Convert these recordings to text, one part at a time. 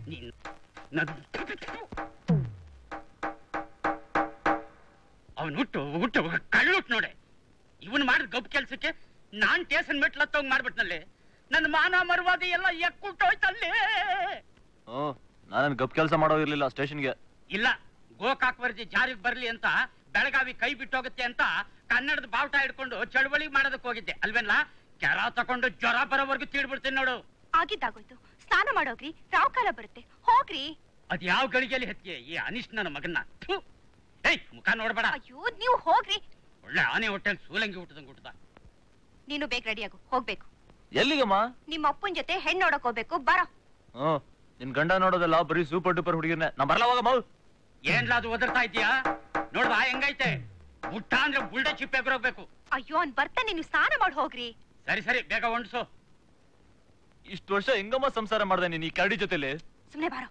ನೀನ್ ನನ್ ಅವನ್ ಹುಟ್ಟು ಹುಟ್ಟು ಕಳ್ಳುಟ್ ನೋಡೆ ಇವನ್ ಮಾಡಿದ ಗಪ್ ಕೆಲ್ಸಕ್ಕೆ ನಾನ್ ಟೇಸನ್ ಮೆಟ್ಲ ಹತ್ತೋಗ್ ಮಾಡ್ಬಿಟ್ನಲ್ಲಿ ನನ್ನ ಮಾನ ಮರ್ವಾದಿ ಎಲ್ಲ ಎಕ್ಕುಟ್ಟೋಯ್ತಲ್ಲಿ ಹ್ಮ್ ನಾನೇನ್ ಗಪ್ ಕೆಲಸ ಮಾಡೋ ಇರ್ಲಿಲ್ಲ ಸ್ಟೇಷನ್ಗೆ ಇಲ್ಲ ಗೋಕಾಕ್ ವರದಿ ಜಾರಿಗೆ ಬರ್ಲಿ ಅಂತ ಬೆಳಗಾವಿ ಕೈ ಬಿಟ್ಟೋಗುತ್ತೆ ಅಂತ ಕನ್ನಡದ ಬಾವುಟ ಹಿಡ್ಕೊಂಡು ಚಳವಳಿ ಮಾಡೋದಕ್ಕೆ ಹೋಗಿದ್ದೆ ಅಲ್ವೇನ್ಲ ಕೆರ ತಕೊಂಡು ಜ್ವರ ಬರೋವರೆಗೂ ತೀಡ್ಬಿಡ್ತೀನಿ ನೋಡು ಆಗಿದ್ದಾಗೋಯ್ತು ಸ್ನಾನ ಮಾಡೋಗ್ರಿ ರಾವ್ ಕಾಲ ಬರುತ್ತೆ ಹೋಗ್ರಿ ಅದ್ ಯಾವ ಗಳಿಗೆಯಲ್ಲಿ ಹತ್ತಿಯ ಈ ಅನಿಶ್ ನನ್ನ ಮಗನ್ನ ಥು. ಏಯ್ ಮುಖ ನೋಡ್ಬೇಡ ಅಯ್ಯೋ ನೀವು ಹೋಗ್ರಿ ಒಳ್ಳೆ ಆನೆ ಹೊಟ್ಟೆಲ್ ಸೂಲಂಗಿ ಹುಟ್ಟದಂಗ್ ಹುಟ್ಟದ ನೀನು ಬೇಗ ರೆಡಿಯಾಗು ಹೋಗ್ಬೇಕು ಎಲ್ಲಿಗಮ್ಮ ನಿಮ್ಮ ಅಪ್ಪನ್ ಜೊತೆ ಹೆಣ್ ನೋಡಕ್ ಹೋಗ್ಬೇಕು ಬರೋ ಹ್ಮ್ ನಿನ್ ಗಂಡ ನೋಡೋದಲ್ಲ ಬರೀ ಸೂಪರ್ ಡೂಪರ್ ಹುಡುಗಿರ್ನೆ ನಾ ಬರಲ್ಲ ಹೋಗಮ್ಮ ಏನ್ಲ ಅದು ಒದರ್ತಾ ಇದೀಯಾ ನೋಡ್ದ ಹೆಂಗೈತೆ ಮುಟ್ಟ ಅಂದ್ರೆ ಬುಲ್ಡೆ ಚಿಪ್ಪೆ ಹೋಗ್ಬೇಕು ಅಯ್ಯೋ ಅವ್ನ್ ಬರ್ತಾನೆ ನೀವು ಸ್ನಾನ ಮಾಡಿ ಹೋಗ್ರಿ ಸರಿ ಸರಿ ಬೇಗ ಹೊಂಡ್ಸು ಇಷ್ಟು ವರ್ಷ ಹೆಂಗಮ್ಮ ಸಂಸಾರ ಮಾಡ್ದೆ ನೀನ್ ಈ ಕರಡಿ ಜೊತೆಲಿ ಸುಮ್ನೆ ಬಾರೋ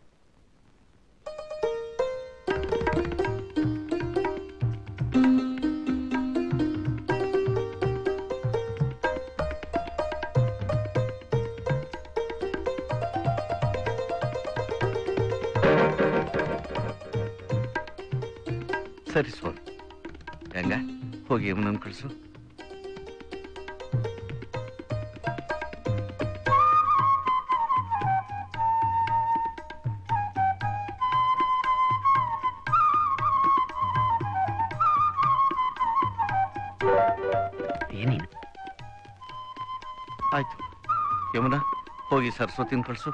ಸರಿ ಸ್ವಾಮಿ ಗಂಗಾ ಹೋಗಿ ಯಮುನನ್ ಕಳಿಸು ಏನೇನು ಆಯ್ತು ಯಮುನಾ ಹೋಗಿ ಸರಸ್ವತಿನ ಕಳಿಸು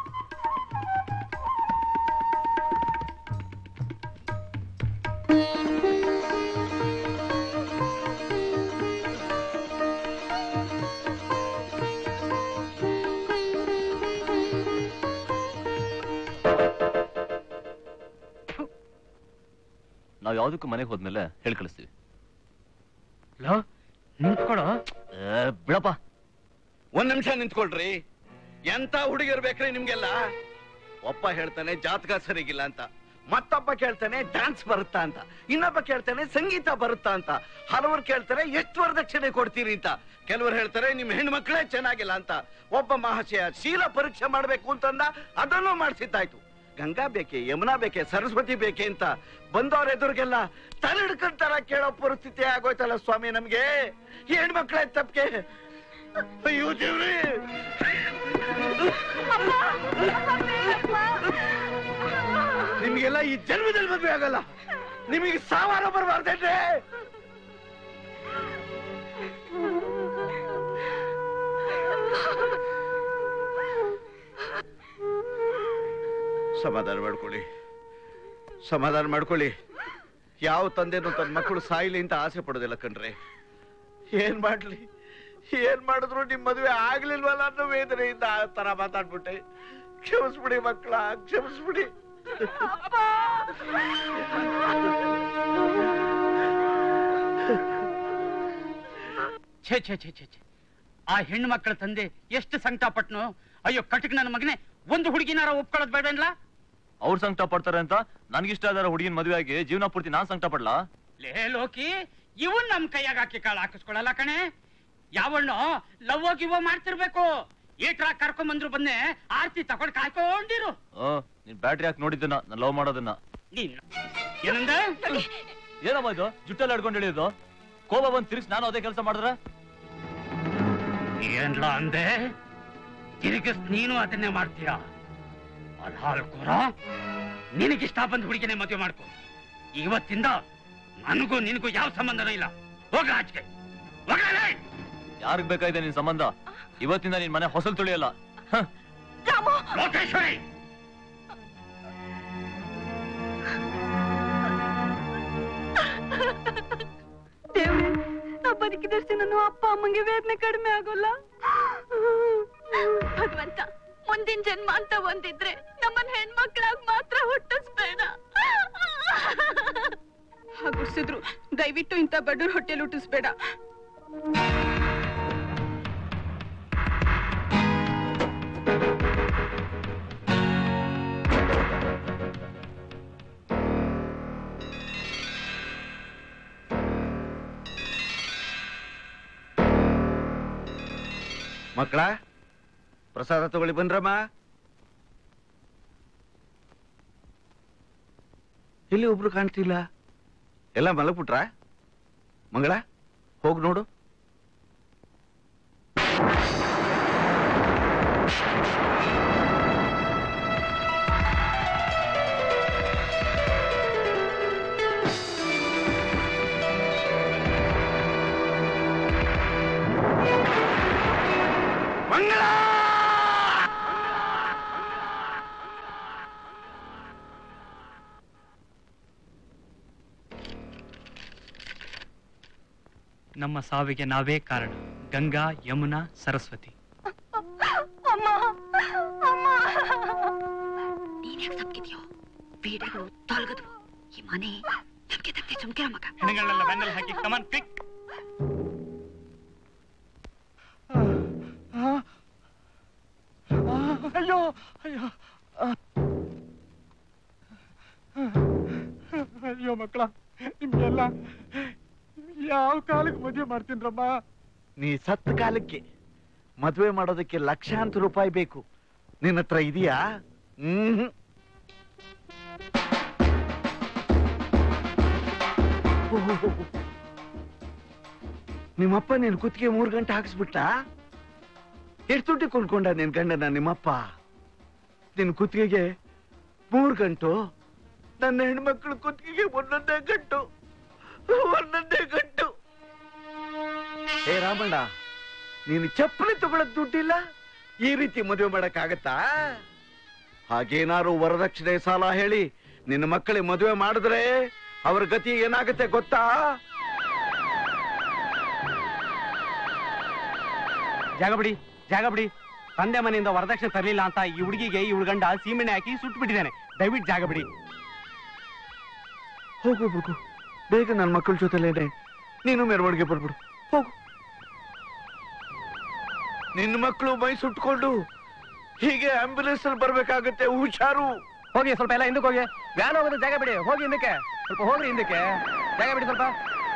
ನಾವ್ ಯಾವ್ದಕ್ಕೂ ಮನೆಗೆ ಹೋದ್ಮೇಲೆ ಹೇಳಿ ಕಳಿಸ್ತೀವಿ ಲೋ ನಿಂತ್ಕೊಳೋ ಏ, ಬಿಡಪ್ಪ ಒಂದ್ ನಿಮಿಷ ನಿಂತ್ಕೊಳ್ರಿ ಎಂತ ಹುಡುಗಿರ್ಬೇಕ್ರಿ ನಿಮ್ಗೆಲ್ಲ ಒಬ್ಬ ಹೇಳ್ತಾನೆ ಜಾತಕ ಸರಿಗಿಲ್ಲ ಅಂತ ಮತ್ತೊಬ್ಬ ಕೇಳ್ತಾನೆ ಡ್ಯಾನ್ಸ್ ಬರುತ್ತಾ ಅಂತ ಇನ್ನೊಬ್ಬ ಕೇಳ್ತಾನೆ ಸಂಗೀತ ಬರುತ್ತಾ ಅಂತ ಹಲವರು ಕೇಳ್ತಾರೆ ಎಷ್ಟು ವರದಕ್ಷಿಣೆ ಕೊಡ್ತೀರಿ ಅಂತ ಕೆಲವರು ಹೇಳ್ತಾರೆ ನಿಮ್ ಹೆಣ್ಮಕ್ಳೇ ಚೆನ್ನಾಗಿಲ್ಲ ಅಂತ ಒಬ್ಬ ಮಹಾಶಯ ಶೀಲ ಪರೀಕ್ಷೆ ಮಾಡ್ಬೇಕು ಅಂತಂದ ಅದನ್ನು ಮಾಡಿಸಿದ್ದಾಯ್ತು ಗಂಗಾ ಬೇಕೆ ಯಮುನಾ ಬೇಕೆ ಸರಸ್ವತಿ ಬೇಕೆ ಅಂತ ಬಂದವ್ರ ಎದುರಿಗೆಲ್ಲ ತಲೆ ಹಿಡ್ಕೊಂತಾರ ಕೇಳೋ ಪರಿಸ್ಥಿತಿ ಆಗೋಯ್ತಲ್ಲ ಸ್ವಾಮಿ ನಮ್ಗೆ ಹೆಣ್ಮಕ್ಳೇ ತಪ್ಪಿಗೆ ಅಯ್ಯೋ ದೇವ್ರಿ ನಿಮ್ಗೆಲ್ಲ ಈ ಜನ್ಮದಲ್ಲಿ ಮದ್ವೆ ಆಗಲ್ಲ ನಿಮಗೆ ಸಾವಾರ ಬರಬಾರ್ದೇನ್ರಿ ಸಮಾಧಾನ ಮಾಡ್ಕೊಳ್ಳಿ ಸಮಾಧಾನ ಮಾಡ್ಕೊಳ್ಳಿ ಯಾವ ತಂದೆನೂ ತನ್ನ ಮಕ್ಕಳು ಸಾಯ್ಲಿ ಅಂತ ಆಸೆ ಪಡೋದಿಲ್ಲ ಕಣ್ರಿ ಏನ್ ಮಾಡ್ಲಿ ಏನ್ ಮಾಡಿದ್ರು ನಿಮ್ ಮದುವೆ ಆಗ್ಲಿಲ್ವಲ್ಲ ಅನ್ನೋ ವೇದನೆಯಿಂದ ಆ ತರ ಮಾತಾಡ್ಬಿಟ್ಟೆ ಕ್ಷಮಿಸ್ಬಿಡಿ ಮಕ್ಕಳ ಕ್ಷಮಿಸ್ಬಿಡಿ ಛೇ ಛೇ ಛೇ ಛೇ ಛೇ ಆ ಹೆಣ್ಣು ಮಕ್ಕಳ ತಂದೆ ಎಷ್ಟು ಸಂಕಟ ಪಟ್ನು ಅಯ್ಯೋ ಕಟಕ್ ನನ್ನ ಮಗನೇ ಒಂದು ಹುಡುಗಿನಾರ ಒಪ್ಕೊಳ್ಳೋದ್ ಬೇಡನ್ಲ ಅವ್ರು ಸಂಕಟ ಪಡ್ತಾರೆ ಅಂತ ನನ್ಗಿಷ್ಟ ಆದಾರ ಹುಡುಗಿನ ಮದುವೆ ಆಗಿ ಜೀವನ ಪೂರ್ತಿ ನಾನ್ ಸಂಕಟ ಪಡ್ಲಾ ಲೇ ಲೋಕಿ ಇವನ್ ನಮ್ ಕೈಯಾಗ ಹಾಕಿ ಕಾಳು ಹಾಕಿಸ್ಕೊಳಲ್ಲ ಕಣೆ ಯಾವಣ್ಣು ಲವ್ವೋ ಗಿವ್ವೋ ಮಾಡ್ತಿರ್ಬೇಕು ಏಟ್ರ ಕರ್ಕೊಂಡ್ ಬಂದ್ರು ಬಂದೆ ಆರ್ತಿ ತಗೊಂಡ್ ಕಾಯ್ಕೊಂಡಿರು ಹ್ಮ್ ನೀನ್ ಬ್ಯಾಟ್ರಿ ಹಾಕಿ ನೋಡಿದ್ದನ್ನ ನಾನ್ ಲವ್ ಮಾಡೋದನ್ನ ನೀನ್ ಏನಂದ ಏನಮ್ಮ ಇದು ಜುಟ್ಟಲ್ಲಿ ಹಿಡ್ಕೊಂಡು ಹೇಳಿದ್ದು ಕೋಪ ಬಂದ್ ತಿರ್ಗಿಸ್ ನಾನು ಅದೇ ಕೆಲಸ ಮಾಡಿದ್ರೆ ಏನ್ಲ ಅಂದೆ ತಿರುಗಿಸ್ ನೀನು ಅದನ್ನೇ ಮಾಡ್ತೀಯ ಅಲ್ಹಾಲ್ ಕೂರ ನಿನಗಿಷ್ಟ ಬಂದ್ ಹುಡುಗಿನೇ ಮದುವೆ ಮಾಡ್ಕೊ ಇವತ್ತಿಂದ ನನಗೂ ನಿನಗೂ ಯಾವ ಸಂಬಂಧನೂ ಇಲ್ಲ ಹೋಗ ಆಚೆಗೆ ಹೋಗಲೇ ಯಾರಿಗ್ ಬೇಕಾಗಿದೆ ನಿನ್ ಸಂಬಂಧ ಇವತ್ತಿಂದ ನಿನ್ ಮನೆ ಹೊಸಲ್ ತುಳಿಯಲ್ಲ ಹ. ರಾಮು ಲೋಕೇಶ್ವರಿ ದೇವ್ರೆ ನಾ ಬದುಕಿದಷ್ಟು ನನ್ನ ಅಪ್ಪ ಅಮ್ಮಂಗೆ ವೇದನೆ ಕಡಿಮೆ ಆಗೋಲ್ಲ ಭಗವಂತ ಮುಂದಿನ ಜನ್ಮ ಅಂತ ಒಂದಿದ್ರೆ ನಮ್ಮನ್ ಹೆಣ್ಮಕ್ಳಾಗ್ ಮಾತ್ರ ಹುಟ್ಟಿಸ್ಬೇಡ ಹಾಗುಡ್ಸಿದ್ರು ದಯವಿಟ್ಟು ಇಂಥ ಬಡವ್ರ ಹೊಟ್ಟೆಲ್ ಹುಟ್ಟಿಸ್ಬೇಡ ಮಕ್ಕಳ ಪ್ರಸಾದ ತಗೊಳ್ಳಿ ಬನ್ರಮ್ಮ ಎಲ್ಲಿ ಒಬ್ರು ಕಾಣ್ತಿಲ್ಲ ಎಲ್ಲ ಮಲಗ್ಬಿಟ್ರ ಮಂಗಳ ಹೋಗ್ ನೋಡು ಮಂಗಳ ನಮ್ಮ ಸಾವಿಗೆ ನಾವೇ ಕಾರಣ ಗಂಗಾ ಯಮುನಾ ಸರಸ್ವತಿ ಅಮ್ಮ ಅಮ್ಮ ನೀನ್ ಯಾಕೆ ತಪ್ಪಿದ್ಯೋ ಬೀಡೆಗಳು ತೊಲಗದ್ವು ಈ ಮನೆ ನಮ್ಗೆ ತಪ್ಪಿ ಸುಮ್ಕಿರ ಮಗ ಹೆಣಗಳನ್ನೆಲ್ಲ ಬ್ಯಾನಲ್ ಹಾಕಿ ಕಮಾನ್ ಕ್ವಿಕ್ ಅಯ್ಯೋ ಅಯ್ಯೋ ಅಯ್ಯೋ ಮಕ್ಕಳ ನಿಮ್ಗೆಲ್ಲ ಯಾವ ಕಾಲಕ್ಕೆ ಮದುವೆ ಮಾಡ್ತೀನ್ರಮ್ಮ ನೀ ಸತ್ತ ಕಾಲಕ್ಕೆ ಮದುವೆ ಮಾಡೋದಕ್ಕೆ ಲಕ್ಷಾಂತರ ರೂಪಾಯಿ ಬೇಕು ನಿನ್ನ ಹತ್ರ ಇದೆಯಾ ಹ್ಮ್ ನಿಮ್ಮಪ್ಪ ನಿನ್ ಕುತ್ತಿಗೆ ಮೂರ್ ಗಂಟೆ ಹಾಕಿಸ್ಬಿಟ್ಟ ಎಷ್ಟು ದುಡ್ಡು ಕೊಂಡ್ಕೊಂಡ ನಿನ್ ಗಂಡನ ನಿಮ್ಮಪ್ಪ ನಿನ್ ಕುತ್ತಿಗೆಗೆ ಮೂರ್ ಗಂಟು ನನ್ನ ಹೆಣ್ಮಕ್ಳು ಕುತ್ತಿಗೆಗೆ ಒಂದೊಂದೇ ಗಂಟು ಒಂದೊಂದೇ ಗಂಟು ಏ ರಾಮಣ್ಣ ನೀನು ಚಪ್ಪಲಿ ತಗೊಳಕ್ ದುಡ್ಡಿಲ್ಲ ಈ ರೀತಿ ಮದುವೆ ಮಾಡಕ್ಕಾಗತ್ತಾ ಹಾಗೇನಾರು ವರದಕ್ಷಿಣೆ ಸಾಲ ಹೇಳಿ ನಿನ್ನ ಮಕ್ಕಳಿಗೆ ಮದುವೆ ಮಾಡಿದ್ರೆ ಅವ್ರ ಗತಿ ಏನಾಗುತ್ತೆ ಗೊತ್ತಾ ಜಾಗ ಬಿಡಿ ಜಾಗ ಬಿಡಿ ತಂದೆ ಮನೆಯಿಂದ ವರದಕ್ಷಿಣೆ ತರಲಿಲ್ಲ ಅಂತ ಈ ಹುಡುಗಿಗೆ ಈ ಹುಡುಗಂಡ ಸೀಮೆಣ್ಣೆ ಹಾಕಿ ಸುಟ್ಟು ಬಿಟ್ಟಿದ್ದಾನೆ ದಯವಿಟ್ಟು ಜಾಗ ಬಿಡಿ ಹೋಗು ಹೋಗು ಬೇಗ ನನ್ನ ಮಕ್ಕಳ ಜೊತೆಲೇನೆ ನೀನು ಮೆರವಣಿಗೆ ಬರ್ಬಿಡು ಹೋಗು ನಿನ್ನ ಮಕ್ಕಳು ಮೈ ಸುಟ್ಕೊಂಡು ಹೀಗೆ ಆಂಬ್ಯುಲೆನ್ಸ್ ಅಲ್ಲಿ ಬರ್ಬೇಕಾಗುತ್ತೆ ಹುಷಾರು ಹೋಗಿ ಸ್ವಲ್ಪ ಎಲ್ಲ ಹಿಂದಕ್ಕೆ ಹೋಗಿ ವ್ಯಾನ್ ಹೋಗೋದು ಜಾಗ ಬಿಡಿ ಹೋಗಿ ಹಿಂದಕ್ಕೆ ಸ್ವಲ್ಪ ಹೋಗ್ರಿ ಹಿಂದಕ್ಕೆ ಜಾಗ ಬಿಡಿ ಸ್ವಲ್ಪ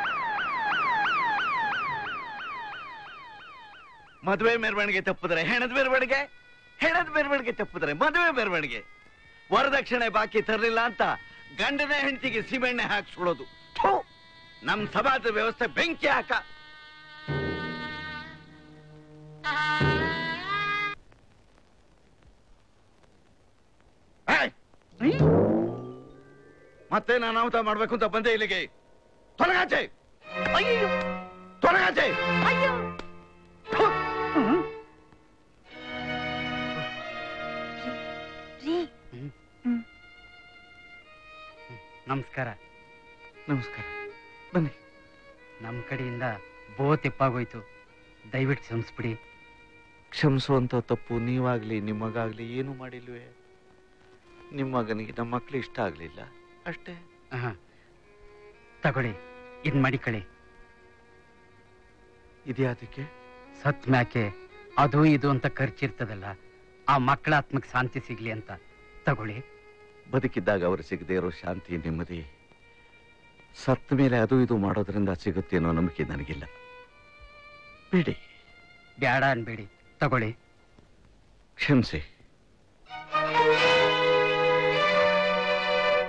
ಮದುವೆ ಮೆರವಣಿಗೆ ತಪ್ಪಿದ್ರೆ ಹೆಣದ ಮೆರವಣಿಗೆ ಹೆಣದ ಮೆರವಣಿಗೆ ತಪ್ಪಿದ್ರೆ ಮದುವೆ ಮೆರವಣಿಗೆ ವರದಕ್ಷಿಣೆ ಬಾಕಿ ತರಲಿಲ್ಲ ಅಂತ ಗಂಡನ ಹೆಂಡತಿಗೆ ಸೀಮೆಣ್ಣೆ ಹಾಕ್ಸ್ಕೊಳೋದು ಥು! ನಮ್ ಸಮಾಜದ ವ್ಯವಸ್ಥೆ ಬೆಂಕಿ ಹಾಕ ಏಯ್! ಮತ್ತೆ ನಾನು ಅನಾಹುತ ಮಾಡ್ಬೇಕು ಅಂತ ಬಂದೆ ಇಲ್ಲಿಗೆ ತೊಲಗಾಚೆ ತೊಲಗಾಚೆ ಥು! ನಮಸ್ಕಾರ ನಮಸ್ಕಾರ ಬನ್ನಿ ನಮ್ಮ ಕಡೆಯಿಂದ ಬೋ ತೆಪ್ಪಾಗೋಯ್ತು ದಯವಿಟ್ಟು ಕ್ಷಮಿಸ್ಬಿಡಿ ಕ್ಷಮಿಸುವಂತ ತಪ್ಪು ನೀವಾಗ್ಲಿ ನಿಮ್ಮ ಮಗ ಆಗ್ಲಿ ಏನು ಮಾಡಿಲ್ವೇ ನಿಮ್ಮ ಮಗನಿಗೆ ನಮ್ಮ ಮಕ್ಳು ಇಷ್ಟ ಆಗ್ಲಿಲ್ಲ ಅಷ್ಟೇ ಆಹಾ. ತಗೊಳ್ಳಿ ಇದ್ ಮಡಿಕಳಿ ಇದ್ಯಾತಕ್ಕೆ ಸತ್ ಮ್ಯಾಕೆ ಅದು ಇದು ಅಂತ ಖರ್ಚಿರ್ತದಲ್ಲ ಆ ಮಕ್ಕಳ ಆತ್ಮಕ್ಕೆ ಶಾಂತಿ ಸಿಗ್ಲಿ ಅಂತ ತಗೊಳ್ಳಿ ಬದುಕಿದ್ದಾಗ ಅವರು ಸಿಗದೆ ಇರೋ ಶಾಂತಿ ನೆಮ್ಮದಿ ಸತ್ತ ಮೇಲೆ ಅದು ಇದು ಮಾಡೋದ್ರಿಂದ ಸಿಗುತ್ತೆ ಅನ್ನೋ ನಂಬಿಕೆ ನನಗಿಲ್ಲ ಬಿಡಿ ಬ್ಯಾಡ ಅನ್ಬೇಡಿ ತಗೊಳ್ಳಿ ಕ್ಷಮಿಸಿ